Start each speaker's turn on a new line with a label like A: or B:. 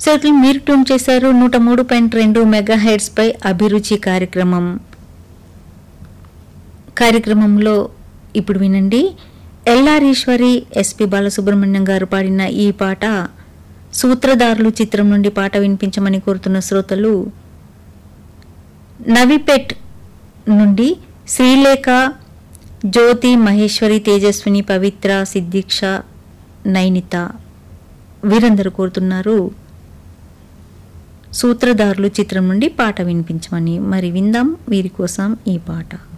A: శ్రోతలు మీరు ట్యూన్ చేశారు నూట మూడు పాయింట్ రెండు మెగా హెడ్స్ పై అభిరుచి కార్యక్రమం కార్యక్రమంలో ఇప్పుడు వినండి ఎల్లారీశ్వరి ఎస్పి బాలసుబ్రహ్మణ్యం గారు పాడిన ఈ పాట సూత్రధారులు చిత్రం నుండి పాట వినిపించమని కోరుతున్న శ్రోతలు నవిపెట్ నుండి శ్రీలేఖ జ్యోతి మహేశ్వరి తేజస్విని పవిత్ర సిద్దిక్ష నైనిత వీరందరూ కోరుతున్నారు సూత్రధారులు చిత్రం నుండి పాట వినిపించమని మరి విందాం వీరి కోసం ఈ పాట